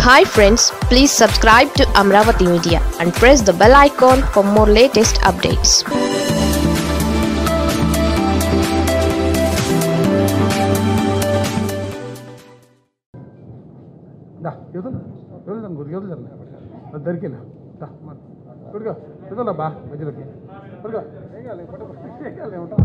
Hi friends please subscribe to Amaravati media and press the bell icon for more latest updates దా ఎదురు ఎదురుదాను కొద్దిగా ఎదురుదాను అది దొరికినా దా కొడుగా ఎదురులా బా మధ్యలోకి కొడుగా ఏం కాదు పట్టుకో. ఏం కాదు ఏమంటావు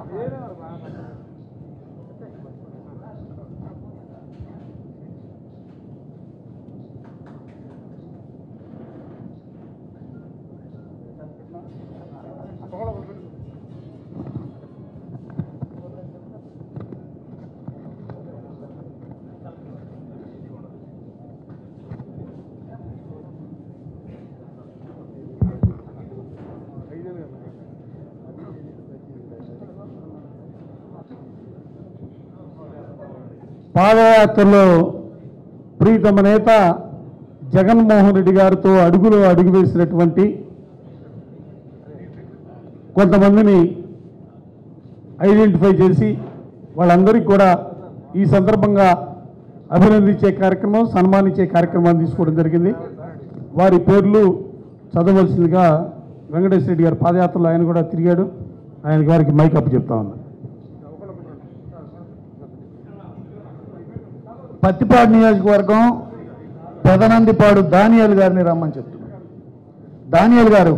పాదయాత్రలో ప్రీతమ నేత జగన్మోహన్ రెడ్డి గారితో అడుగులో అడుగు వేసినటువంటి కొంతమందిని ఐడెంటిఫై చేసి వాళ్ళందరికీ కూడా ఈ సందర్భంగా అభినందించే కార్యక్రమం సన్మానించే కార్యక్రమాన్ని తీసుకోవడం జరిగింది వారి పేర్లు చదవలసిందిగా వెంకటేశ్వర రెడ్డి గారి పాదయాత్రలో ఆయన కూడా తిరిగాడు ఆయన గారికి మైక్ అప్ చెప్తా ఉన్నా పత్తిపాడు నియోజకవర్గం పెదనందిపాడు దానియాల్ గారిని రమ్మని చెప్తున్నాను దానియాల్ గారు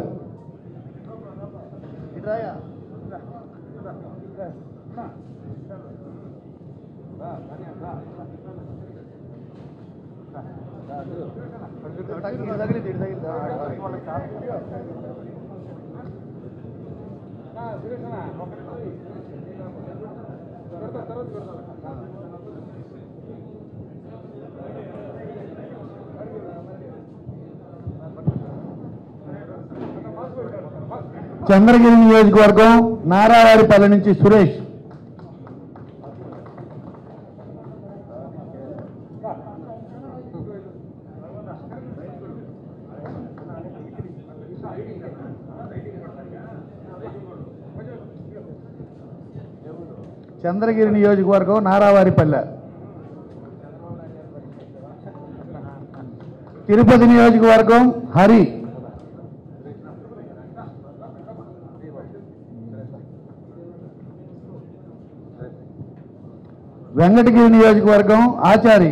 చంద్రగిరి నియోజకవర్గం నారావారిపల్లి నుంచి సురేష్ చంద్రగిరి నియోజకవర్గం నారావారిపల్లె తిరుపతి నియోజకవర్గం హరి వెంకటగిరి నియోజకవర్గం ఆచారి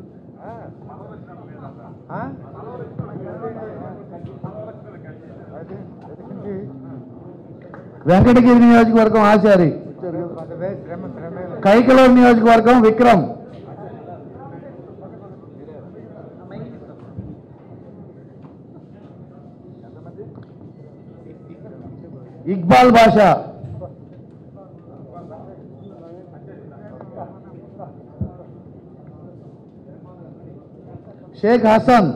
వెంకటగిరి నియోజకవర్గం ఆచారి కైకలూరు నియోజకవర్గం విక్రమ్ ఇక్బాల్ భాష షేక్ హసన్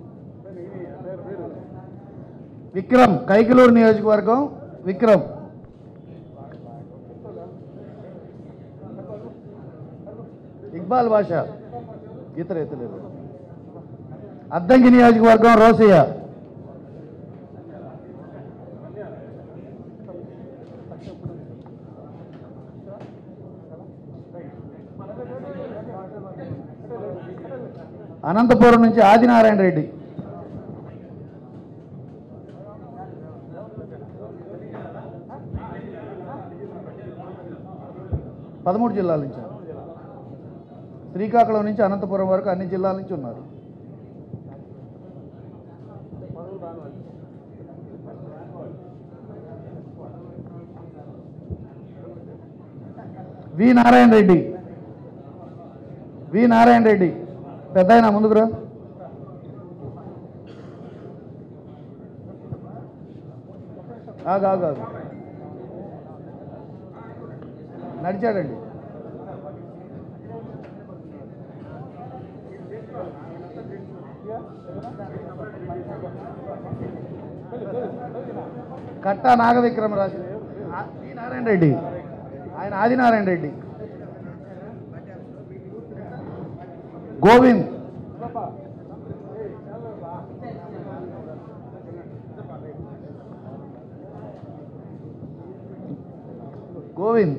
విక్రమ్ కైకలూరు నియోజకవర్గం విక్రమ్ ఇక్బాల్ భాష ఇతర ఎత్తలేదు అద్దంకి నియోజకవర్గం రోసయ్య అనంతపురం నుంచి ఆదినారాయణ రెడ్డి పదమూడు జిల్లాల నుంచి శ్రీకాకుళం నుంచి అనంతపురం వరకు అన్ని జిల్లాల నుంచి ఉన్నారు వి నారాయణ రెడ్డి వి నారాయణ రెడ్డి పెద్ద ఆయన ముందుకురా ఆగు ఆగు ఆగు నడిచాడండి కట్టా నాగవిక్రమరాజు ఆ- వి నారాయణ రెడ్డి ఆయన ఆదినారాయణ రెడ్డి గోవింద్ గోవింద్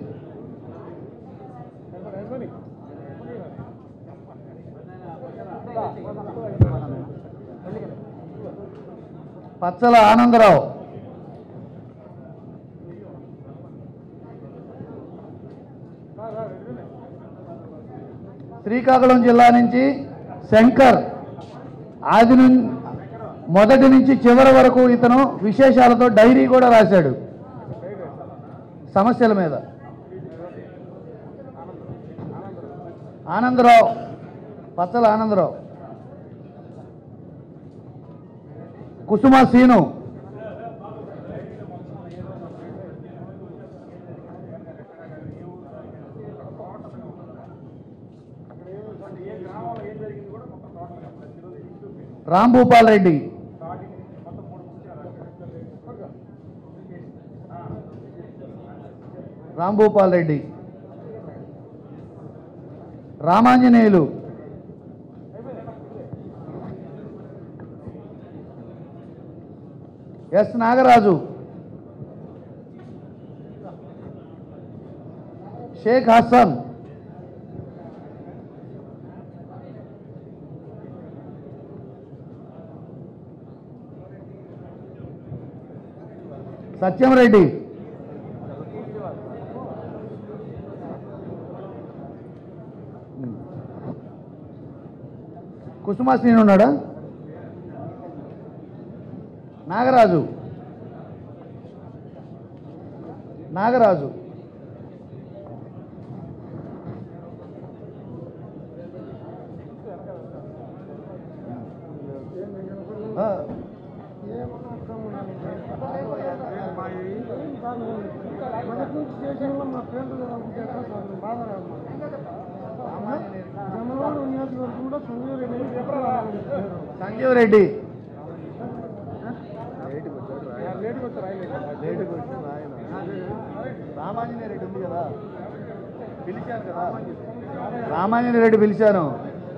పచ్చల ఆనందరావు శ్రీకాకుళం జిల్లా నుంచి శంకర్ ఆది నుంచి మొదటి నుంచి చివరి వరకు ఇతను విశేషాలతో డైరీ కూడా రాశాడు సమస్యల మీద ఆనందరావు పచ్చల ఆనందరావు కుసుమ సీను రాంభూపాల్ రెడ్డి రాంభూపాల్ రెడ్డి రామాంజనేయులు ఎస్ నాగరాజు షేక్ హసన్ సత్యం రెడ్డి కుసుమాశ్రీని ఉన్నాడా నాగరాజు నాగరాజు ఆ. సంజీవ్ రెడ్డి రామాంజనేయ రెడ్డి ఉంది కదా పిలిచాను కదా రామాంజనేయ రెడ్డి పిలిచాను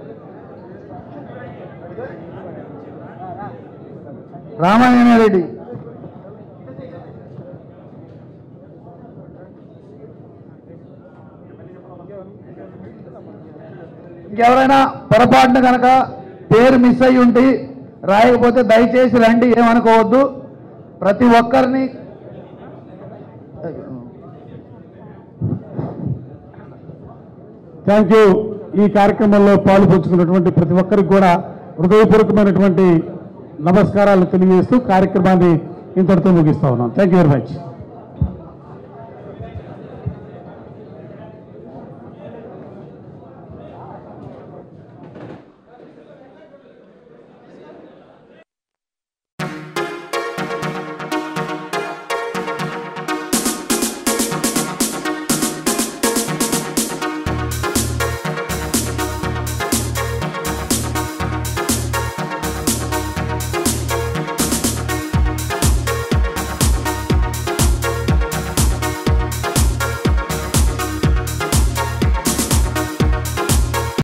రామాంజనేయ రెడ్డి ఇంకెవరైనా పొరపాటున కనుక పేరు మిస్ అయ్యి ఉండి రాయకపోతే దయచేసి రండి ఏమనుకోవద్దు ప్రతి ఒక్కరిని థ్యాంక్ యూ ఈ కార్యక్రమంలో పాలు పంచుకున్నటువంటి ప్రతి ఒక్కరికి కూడా హృదయపూర్వకమైనటువంటి నమస్కారాలు తెలియజేస్తూ కార్యక్రమాన్ని ఇంతటితో ముగిస్తా ఉన్నాం థ్యాంక్ యూ వెరీ మచ్